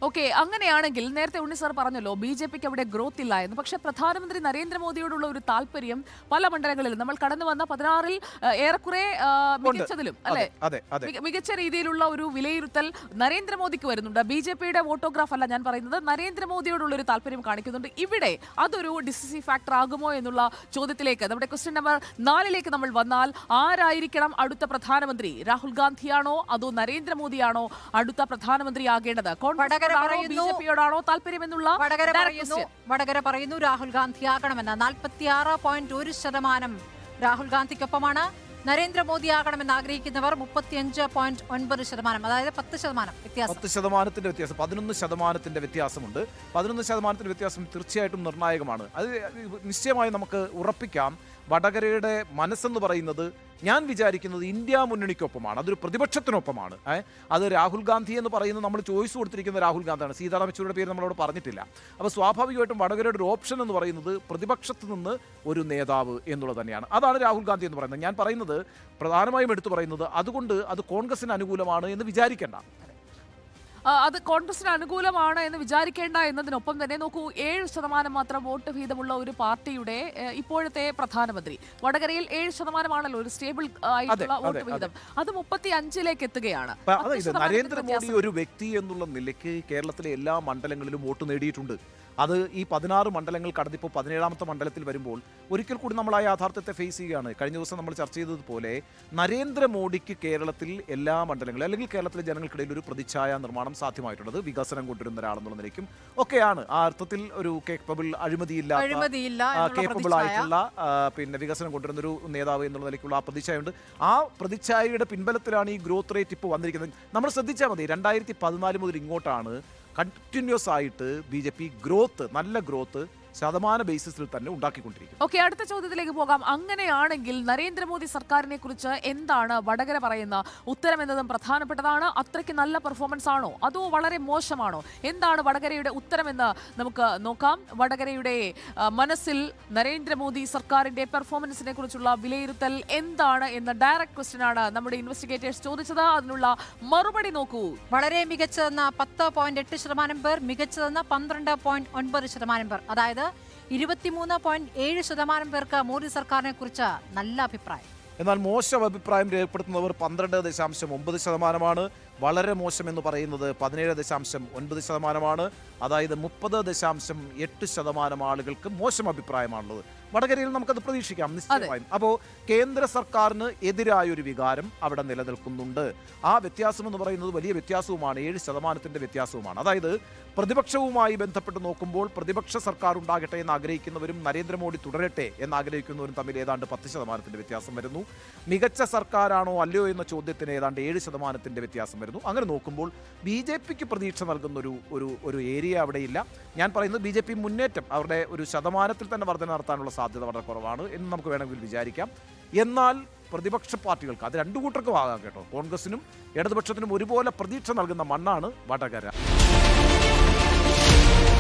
Okay അങ്ങനെയാണെങ്കിൽ നേരത്തെ Unni sir പറഞ്ഞല്ലോ ബി ജെ പിക്ക് അവിടെ ഗ്രോത്ത് ഇല്ല എന്ന് പക്ഷേ പ്രധാനമന്ത്രി നരേന്ദ്രമോദിയോടുള്ള ഒരു താല്പര്യം പല മണ്ഡലങ്ങളിലും നമ്മൾ കടന്നു വന്ന പതിനാറിൽ ആ, ഏറെക്കുറെ ആ, മികച്ചതിലും അല്ലെ അതെ അതെ മിക- മികച്ച രീതിയിലുള്ള ഒരു വിലയിരുത്തൽ നരേന്ദ്രമോദിക്ക് വരുന്നുണ്ട് ബി ജെ പിയുടെ വോട്ടോഗ്രാഫ് അല്ല ഞാൻ പറയുന്നത് നരേന്ദ്രമോദിയോടുള്ള ഒരു താല്പര്യം കാണിക്കുന്നുണ്ട് ഇവിടെ അതൊരു ഡിസിസീവ് ഫാക്ടർ ആകുമോ എന്നുള്ള ചോദ്യത്തിലേക്ക് നമ്മുടെ ക്വസ്റ്റ്യൻ നമ്പർ നാലിലേക്ക് നമ്മൾ വന്നാൽ ആരായിരിക്കണം അടുത്ത പ്രധാനമന്ത്രി രാഹുൽ ഗാന്ധിയാണോ അതോ നരേന്ദ്രമോദിയാണോ അടുത്ത പ്രധാനമന്ത്രി ആകേണ്ടത് വടകര കോൺഗ്രസിനോടാണോ ബി പറയുന്നു- ജെ പിയോടാണോ താല്പര്യമെന്നുള്ള വടകര direct പറയുന്നു question. വടകര പറയുന്നു രാഹുൽ ഗാന്ധിയാകണമെന്ന് നാൽപ്പത്തിയാറ് പോയിന്റ് ഒരു ശതമാനം രാഹുൽ ഗാന്ധിക്കൊപ്പമാണ് നരേന്ദ്രമോദിയാകണമെന്ന് ആഗ്രഹിക്കുന്നവർ മുപ്പത്തിയഞ്ച് പോയിന്റ് ഒൻപത് ശതമാനം അതായത് പത്ത് ശതമാനം വ്യത്യാസം പത്ത് ശതമാനത്തിന്റെ വ്യത്യാസം പതിനൊന്ന് ശതമാനത്തിന്റെ വ്യത്യാസമുണ്ട് പതിനൊന്ന് ശതമാനത്തിന്റെ വ്യത്യാസം തീർച്ചയായിട്ടും നിർണായകമാണ് അത് നിശ്ചയമായും നമുക്ക് ഉറപ്പിക്കാം വടകരയുടെ മനസ്സെന്ന് പറയുന്നത് ഞാൻ വിചാരിക്കുന്നത് ഇന്ത്യ മുന്നണിക്കൊപ്പമാണ് അതൊരു പ്രതിപക്ഷത്തിനൊപ്പമാണ് ഏ? അത് രാഹുൽ ഗാന്ധി എന്ന് പറയുന്നത് നമ്മൾ ചോയ്സ് കൊടുത്തിരിക്കുന്ന രാഹുൽ ഗാന്ധിയാണ് സീതാറാം യെച്ചൂരിയുടെ പേര് നമ്മളോട് പറഞ്ഞിട്ടില്ല അപ്പോൾ സ്വാഭാവികമായിട്ടും വടകരയുടെ ഒരു ഓപ്ഷൻ എന്ന് പറയുന്നത് പ്രതിപക്ഷത്ത് നിന്ന് ഒരു നേതാവ് എന്നുള്ളത് തന്നെയാണ് അതാണ് രാഹുൽ ഗാന്ധി എന്ന് പറയുന്നത് ഞാൻ പറയുന്നത് പ്രധാനമായും എടുത്തു പറയുന്നത് അതുകൊണ്ട് അത് കോൺഗ്രസിന് അനുകൂലമാണ് എന്ന് വിചാരിക്കേണ്ട ആ, അത് കോൺഗ്രസിന് അനുകൂലമാണ് എന്ന് വിചാരിക്കേണ്ട എന്നതിനൊപ്പം തന്നെ നോക്കൂ ഏഴ് ശതമാനം മാത്രം വോട്ട് വീതമുള്ള ഒരു പാർട്ടിയുടെ ഏ, ഇപ്പോഴത്തെ പ്രധാനമന്ത്രി വടകരയിൽ ഏഴ് ശതമാനമാണല്ലോ ഒരു സ്റ്റേബിൾ ആയിട്ടുള്ള അതെ, വോട്ട് അതെ. വീതം അത് മുപ്പത്തി അഞ്ചിലേക്ക് എത്തുകയാണ് അപ്പൊ പത്ത് അതായത് ശതമാനത്തിന്റെ നരേന്ദ്രമോദി വ്യത്യാസം. ഒരു വ്യക്തി എന്നുള്ള നിലയ്ക്ക് കേരളത്തിലെ എല്ലാ മണ്ഡലങ്ങളിലും വോട്ട് നേടിയിട്ടുണ്ട് അത് ഈ പതിനാറ് മണ്ഡലങ്ങൾ കടന്നിപ്പോൾ പതിനേഴാമത്തെ മണ്ഡലത്തിൽ വരുമ്പോൾ ഒരിക്കൽ കൂടി നമ്മൾ ആ യാഥാർത്ഥ്യത്തെ ഫേസ് ചെയ്യുകയാണ് കഴിഞ്ഞ ദിവസം നമ്മൾ ചർച്ച ചെയ്തതുപോലെ നരേന്ദ്രമോദിക്ക് കേരളത്തിൽ എല്ലാ മണ്ഡലങ്ങളിലും അല്ലെങ്കിൽ കേരളത്തിലെ ജനങ്ങൾക്കിടയിൽ ഒരു പ്രതിച്ഛായ നിർമ്മാണം സാധ്യമായിട്ടുള്ളത് വികസനം കൊണ്ടുവരുന്ന ഒരാളെന്നുള്ള നിലയ്ക്കും ഒക്കെയാണ് ആ അർത്ഥത്തിൽ ഒരു കേപ്പബിൾ അഴിമതിയില്ലാത്ത അഴിമതിയില്ല എന്നുള്ള കേപ്പബിൾ പ്രതിച്ഛായ. ആയിട്ടുള്ള ആ, പിന്നെ വികസനം കൊണ്ടുവരുന്ന ഒരു നേതാവ് എന്നുള്ള നിലയ്ക്കുള്ള ആ പ്രതിച്ഛായയുണ്ട് ആ പ്രതിച്ഛായയുടെ പിൻബലത്തിലാണ് ഈ ഗ്രോത്ത് റേറ്റ് ഇപ്പോൾ വന്നിരിക്കുന്നത് നമ്മൾ ശ്രദ്ധിച്ചാൽ മതി രണ്ടായിരത്തി പതിനാല് മുതൽ ഇങ്ങോട്ടാണ് കണ്ടിന്യൂസ് ആയിട്ട് ബി ജെ പി ഗ്രോത്ത് നല്ല ഗ്രോത്ത് ശതമാന ബേസിസിൽ തന്നെ ഉണ്ടാക്കിക്കൊണ്ടിരിക്കുന്നത് ഓക്കെ അടുത്ത ചോദ്യത്തിലേക്ക് പോകാം അങ്ങനെയാണെങ്കിൽ നരേന്ദ്രമോദി സർക്കാരിനെ കുറിച്ച് എന്താണ് വടകര പറയുന്ന ഉത്തരം എന്നതും പ്രധാനപ്പെട്ടതാണ് അത്രയ്ക്ക് നല്ല പെർഫോമൻസ് ആണോ അതോ വളരെ മോശമാണോ എന്താണ് വടകരയുടെ ഉത്തരമെന്ന് നമുക്ക് നോക്കാം വടകരയുടെ ആ, മനസ്സിൽ നരേന്ദ്രമോദി സർക്കാരിന്റെ പെർഫോമൻസിനെ കുറിച്ചുള്ള വിലയിരുത്തൽ എന്താണ് എന്ന ഡയറക്ട് ക്വസ്റ്റ്യൻ ആണ് നമ്മുടെ ഇൻവെസ്റ്റിഗേറ്റേഴ്സ് ചോദിച്ചത് അതിനുള്ള മറുപടി നോക്കൂ വളരെ മികച്ചതെന്ന പത്ത് പോയിന്റ് എട്ട് ശതമാനം പേർ മികച്ചതെന്ന പന്ത്രണ്ട് പോയിന്റ് ഒൻപത് ശതമാനം പേർ അതായത് ഇരുപത്തിമൂന്ന് പോയിന്റ് ഏഴ് ശതമാനം പേർക്ക് മോദി സർക്കാരിനെ കുറിച്ച് നല്ല അഭിപ്രായം എന്നാൽ മോശം അഭിപ്രായം രേഖപ്പെടുത്തുന്നവർ പന്ത്രണ്ട് ദശാംശം ഒമ്പത് ശതമാനമാണ് വളരെ മോശം എന്ന് പറയുന്നത് പതിനേഴ് ദശാംശം ഒൻപത് ശതമാനമാണ് അതായത് മുപ്പത് ദശാംശം എട്ട് ശതമാനം ആളുകൾക്ക് മോശം അഭിപ്രായമാണുള്ളത് വടകരയിൽ നമുക്കത് പ്രതീക്ഷിക്കാം നിശ്ചയമായും അപ്പോൾ കേന്ദ്ര സർക്കാരിന് എതിരായ ഒരു വികാരം അവിടെ നിലനിൽക്കുന്നുണ്ട് ആ വ്യത്യാസം എന്ന് പറയുന്നത് വലിയ വ്യത്യാസവുമാണ് ഏഴ് ശതമാനത്തിന്റെ വ്യത്യാസവുമാണ് അതായത് പ്രതിപക്ഷവുമായി ബന്ധപ്പെട്ട് നോക്കുമ്പോൾ പ്രതിപക്ഷ സർക്കാർ ഉണ്ടാകട്ടെ എന്ന് ആഗ്രഹിക്കുന്നവരും നരേന്ദ്രമോദി തുടരട്ടെ എന്ന് ആഗ്രഹിക്കുന്നവരും തമ്മിൽ ഏതാണ്ട് പത്ത് ശതമാനത്തിന്റെ വ്യത്യാസം വരുന്നു മികച്ച സർക്കാരാണോ അല്ലയോ എന്ന ചോദ്യത്തിന് ഏതാണ്ട് ഏഴ് ശതമാനത്തിന്റെ വ്യത്യാസം വരുന്നു അങ്ങനെ നോക്കുമ്പോൾ ബി ജെ പിക്ക് പ്രതീക്ഷ നൽകുന്ന ഒരു ഒരു ഒരു ഏരിയ അവിടെയില്ല ഞാൻ പറയുന്നത് ബി ജെ പി മുന്നേറ്റം അവരുടെ ഒരു ശതമാനത്തിൽ തന്നെ വർധന നടത്താനുള്ള സാധ്യത വളരെ കുറവാണ് എന്ന് നമുക്ക് വേണമെങ്കിൽ വിചാരിക്കാം എന്നാൽ പ്രതിപക്ഷ പാർട്ടികൾക്ക് അത് രണ്ടു കൂട്ടർക്കും ആകാം കേട്ടോ കോൺഗ്രസിനും ഇടതുപക്ഷത്തിനും ഒരുപോലെ പ്രതീക്ഷ നൽകുന്ന മണ്ണാണ് വടകര